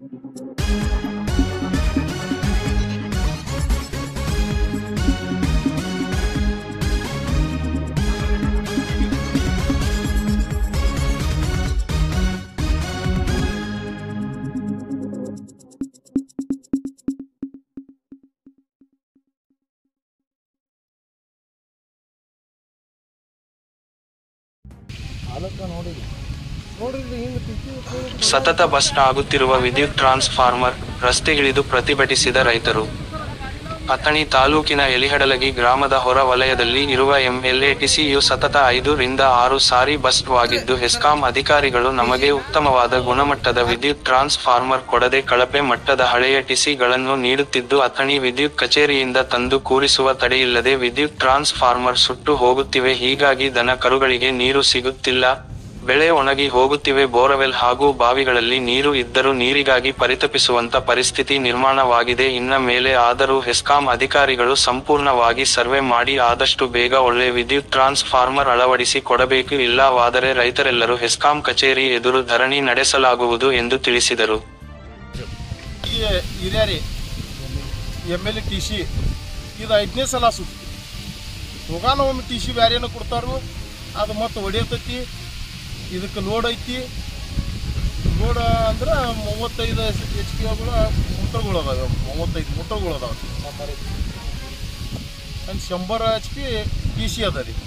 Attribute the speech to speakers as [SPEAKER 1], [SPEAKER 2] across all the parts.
[SPEAKER 1] ಸತತ ಬಸ್ಟ್ ಆಗುತ್ತಿರುವ ವಿದ್ಯುತ್ ಟ್ರಾನ್ಸ್ಫಾರ್ಮರ್ ರಸ್ತೆಗಿಳಿದು ಪ್ರತಿಭಟಿಸಿದ ರೈತರು ಅಥಣಿ ತಾಲೂಕಿನ ಎಲಿಹಡಲಗಿ ಗ್ರಾಮದ ಹೊರ ವಲಯದಲ್ಲಿ ಇರುವ ಎಂಎಲ್ಎ ಟಿಸಿಯು ಸತತ ಐದು ರಿಂದ ಆರು ಸಾರಿ ಬಸ್ಟ್ ವಾಗಿದ್ದು ಹೆಸ್ಕಾಂ ಅಧಿಕಾರಿಗಳು ನಮಗೆ ಉತ್ತಮವಾದ ಗುಣಮಟ್ಟದ ವಿದ್ಯುತ್ ಟ್ರಾನ್ಸ್ಫಾರ್ಮರ್ ಕೊಡದೆ ಕಳಪೆ ಮಟ್ಟದ ಹಳೆಯ ಟಿಸಿಗಳನ್ನು ನೀಡುತ್ತಿದ್ದು ಅಥಣಿ ವಿದ್ಯುತ್ ಕಚೇರಿಯಿಂದ ತಂದು ಕೂರಿಸುವ ತಡೆಯಿಲ್ಲದೆ ವಿದ್ಯುತ್ ಟ್ರಾನ್ಸ್ಫಾರ್ಮರ್ ಸುಟ್ಟು ಹೋಗುತ್ತಿವೆ ಹೀಗಾಗಿ ದನ ಕರುಗಳಿಗೆ ನೀರು ಸಿಗುತ್ತಿಲ್ಲ ಬೆಳೆ ಒಣಗಿ ಹೋಗುತ್ತಿವೆ ಬೋರವೆಲ್ ಹಾಗೂ ಬಾವಿಗಳಲ್ಲಿ ನೀರು ಇದ್ದರೂ ನೀರಿಗಾಗಿ ಪರಿತಪಿಸುವಂತ ಪರಿಸ್ಥಿತಿ ನಿರ್ಮಾಣವಾಗಿದೆ ಇನ್ನ ಮೇಲೆ ಆದರೂ ಹೆಸ್ಕಾಂ ಅಧಿಕಾರಿಗಳು ಸಂಪೂರ್ಣವಾಗಿ ಸರ್ವೆ ಮಾಡಿ ಆದಷ್ಟು ಬೇಗ ಒಳ್ಳೆ ವಿದ್ಯುತ್ ಟ್ರಾನ್ಸ್ಫಾರ್ಮರ್ ಅಳವಡಿಸಿ ಕೊಡಬೇಕು ಇಲ್ಲವಾದರೆ ರೈತರೆಲ್ಲರೂ ಹೆಸ್ಕಾಂ ಕಚೇರಿ ಎದುರು ಧರಣಿ ನಡೆಸಲಾಗುವುದು ಎಂದು ತಿಳಿಸಿದರು
[SPEAKER 2] ಈ ಹಿರಿಯ ರೀ M L A T C ಇದು ಐದನೇ ಸಲ ಸುತ್ತಿ ಹೋಗಾನ ಒಮ್ಮೆ ಟಿ ಸಿ ಬ್ಯಾರೇನು ಕೊಡ್ತಾರು ಅದು ಮತ್ತೆ ಹೊಡಿಯತೈತಿ ಇದಕ್ಕೆ ಲೋಡ್ ಐತಿ ಲೋಡ್ ಅಂದ್ರೆ ಮೂವತ್ತೈದು ಎಚ್ ಪಿಗಳು ಮೋಟರ್ಗಳು ಅದಾವೆ ಮೂವತ್ತೈದು ಮೋಟರ್ಗಳು ಅದಾವೆ and number H P T C ಅದ ರೀ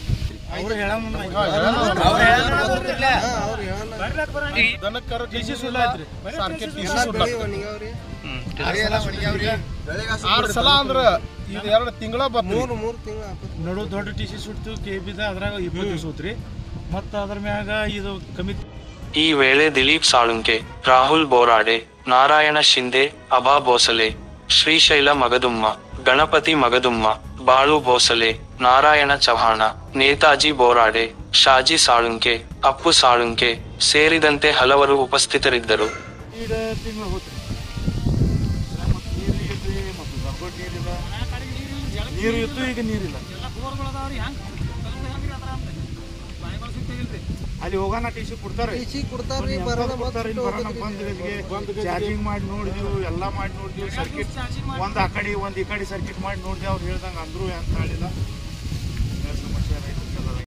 [SPEAKER 2] ದನಕ್ಕರ ಟಿ ಸಿ ಸುಳ್ಳ ಐತ್ರಿ ಸಾರ್ಕೆ ಟಿ ಸಿ ಸುಳ್ಳ ಆರು ಸಲ ಅಂದ್ರ ಇದು ಎರಡು ತಿಂಗಳ ಬರ್ತೀವಿ
[SPEAKER 3] ನಡು ದೊಡ್ಡ ಟಿ ಸಿ ಸುಡ್ತು ಕೆ ಬಿದ ಅದ್ರಾಗ ಇಪ್ಪತ್ತು ದಿವಸ ಹೋತ್ರಿ ಮತ್ತು ಅದ್ರ ಮ್ಯಾಗ ಇದು ಕಮ್ಮಿ
[SPEAKER 1] ಈ ವೇಳೆ ದಿಲೀಪ್ ಸಾಳುಂಕೆ ರಾಹುಲ್ ಬೋರಾಡೆ ನಾರಾಯಣ ಶಿಂದೆ ಅಭಾ ಭೋಸಲೆ ಶ್ರೀಶೈಲ ಮಗದುಮ್ಮ ಗಣಪತಿ ಮಗದುಮ್ಮ ಬಾಳು ಭೋಸಲೆ ನಾರಾಯಣ ಚವ್ಹಾಣ ನೇತಾಜಿ ಬೋರಾಡೆ ಶಾಜಿ ಸಾಳುಂಕೆ ಅಪ್ಪು ಸಾಳುಂಕೆ ಸೇರಿದಂತೆ ಹಲವರು ಉಪಸ್ಥಿತರಿದ್ದರು
[SPEAKER 3] ಈಡ ತಿಂಗಳು ಹೋತ್ರಿ ಮತ್ತು ನೀರು ಇಲ್ರಿ ಮತ್ತು ಗರ್ಭಟ್ ನೀರಿಲ್ಲ ನೀರು ಇತ್ತು ಈಗ ನೀರಿಲ್ಲ ಅಲ್ಲಿ ಹೋಗೋಣ ಟಿ ಸಿ ಕೊಡ್ತಾರೆ ಚಾರ್ಜಿಂಗ್ ಮಾಡಿ ನೋಡಿದ್ವಿ ಎಲ್ಲ ಮಾಡಿ ನೋಡಿದ್ವಿ ಸರ್ಕಿಟ್ ಒಂದ್ ಆ ಕಡೆ ಒಂದ್ ಈ ಕಡೆ ಸರ್ಕಿಟ್ ಮಾಡಿ ನೋಡಿದ್ವಿ ಅವ್ರು ಹೇಳ್ದಂಗ ಅಂದ್ರು ಅಂತ ಹೇಳಿಲ್ಲ